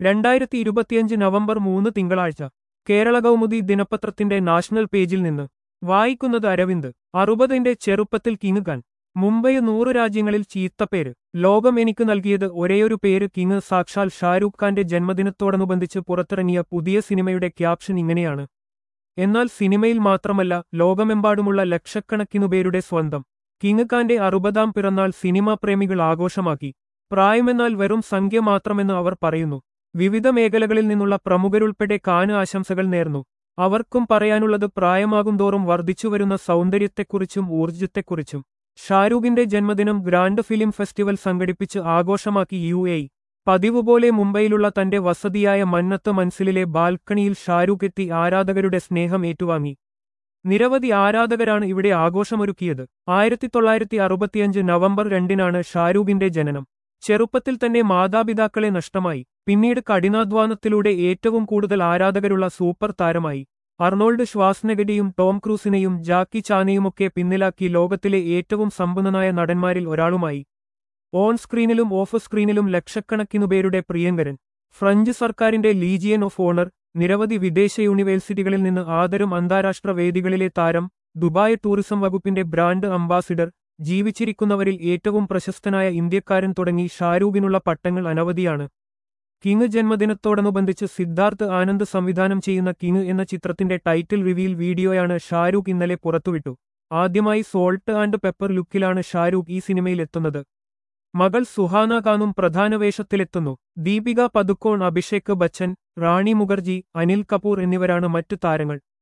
രണ്ടായിരത്തി ഇരുപത്തിയഞ്ച് നവംബർ മൂന്ന് തിങ്കളാഴ്ച കേരള കൗമുദി ദിനപത്രത്തിന്റെ നാഷണൽ പേജിൽ നിന്ന് വായിക്കുന്നത് അരവിന്ദ് അറുപതിന്റെ ചെറുപ്പത്തിൽ കിങ് ഖാൻ മുംബൈ നൂറ് രാജ്യങ്ങളിൽ ചീത്തപ്പേര് ലോകം എനിക്ക് നൽകിയത് ഒരേയൊരു പേര് കിങ് സാക്ഷാൽ ഷാരൂഖ് ഖാന്റെ ജന്മദിനത്തോടനുബന്ധിച്ച് പുറത്തിറങ്ങിയ പുതിയ സിനിമയുടെ ക്യാപ്ഷൻ ഇങ്ങനെയാണ് എന്നാൽ സിനിമയിൽ മാത്രമല്ല ലോകമെമ്പാടുമുള്ള ലക്ഷക്കണക്കിനു പേരുടെ സ്വന്തം കിങ് ഖാന്റെ അറുപതാം പിറന്നാൾ സിനിമാ പ്രേമികൾ ആഘോഷമാക്കി പ്രായമെന്നാൽ വെറും സംഖ്യ മാത്രമെന്ന് അവർ പറയുന്നു വിവിധ മേഖലകളിൽ നിന്നുള്ള പ്രമുഖരുൾപ്പെടെ കാന് ആശംസകൾ നേർന്നു അവർക്കും പറയാനുള്ളത് പ്രായമാകുന്തോറും വർദ്ധിച്ചുവരുന്ന സൗന്ദര്യത്തെക്കുറിച്ചും ഊർജ്ജത്തെക്കുറിച്ചും ഷാരൂഖിന്റെ ജന്മദിനം ഗ്രാൻഡ് ഫിലിം ഫെസ്റ്റിവൽ സംഘടിപ്പിച്ച് ആഘോഷമാക്കി യു എ പതിവ് പോലെ മുംബൈയിലുള്ള തന്റെ വസതിയായ മന്നത്ത് മൻസിലിലെ ബാൽക്കണിയിൽ ഷാരൂഖ് എത്തി ആരാധകരുടെ സ്നേഹം ഏറ്റുവാങ്ങി നിരവധി ആരാധകരാണ് ഇവിടെ ആഘോഷമൊരുക്കിയത് ആയിരത്തി തൊള്ളായിരത്തി അറുപത്തിയഞ്ച് നവംബർ രണ്ടിനാണ് ഷാരൂഖിന്റെ ജനനം ചെറുപ്പത്തിൽ തന്നെ മാതാപിതാക്കളെ നഷ്ടമായി പിന്നീട് കഠിനാധ്വാനത്തിലൂടെ ഏറ്റവും കൂടുതൽ ആരാധകരുള്ള സൂപ്പർ താരമായി അർണോൾഡ് ശ്വാസ്നഗഡിയും ടോം ക്രൂസിനെയും ജാക്കി ചാനയുമൊക്കെ പിന്നിലാക്കി ലോകത്തിലെ ഏറ്റവും സമ്പന്നനായ നടന്മാരിൽ ഒരാളുമായി ഓൺ സ്ക്രീനിലും ഓഫ് സ്ക്രീനിലും ലക്ഷക്കണക്കിനു പേരുടെ പ്രിയങ്കരൻ ഫ്രഞ്ച് സർക്കാരിന്റെ ലീജിയൻ ഓഫ് ഓണർ നിരവധി വിദേശ യൂണിവേഴ്സിറ്റികളിൽ നിന്ന് ആദരം അന്താരാഷ്ട്ര വേദികളിലെ താരം ദുബായ് ടൂറിസം വകുപ്പിന്റെ ബ്രാൻഡ് അംബാസിഡർ ജീവിച്ചിരിക്കുന്നവരിൽ ഏറ്റവും പ്രശസ്തനായ ഇന്ത്യക്കാരൻ തുടങ്ങി ഷാരൂഖിനുള്ള പട്ടങ്ങൾ അനവധിയാണ് കിങ് ജന്മദിനത്തോടനുബന്ധിച്ച് സിദ്ധാർത്ഥ് ആനന്ദ് സംവിധാനം ചെയ്യുന്ന കിങ് എന്ന ചിത്രത്തിന്റെ ടൈറ്റിൽ റിവീൽ വീഡിയോയാണ് ഷാരൂഖ് ഇന്നലെ പുറത്തുവിട്ടു ആദ്യമായി സോൾട്ട് ആൻഡ് പെപ്പർ ലുക്കിലാണ് ഷാരൂഖ് ഈ സിനിമയിൽ എത്തുന്നത് മകൾ സുഹാന ഖാനും പ്രധാന വേഷത്തിലെത്തുന്നു ദീപിക പതുക്കോൺ അഭിഷേക് ബച്ചൻ റാണി മുഖർജി അനിൽ കപൂർ എന്നിവരാണ് മറ്റു താരങ്ങൾ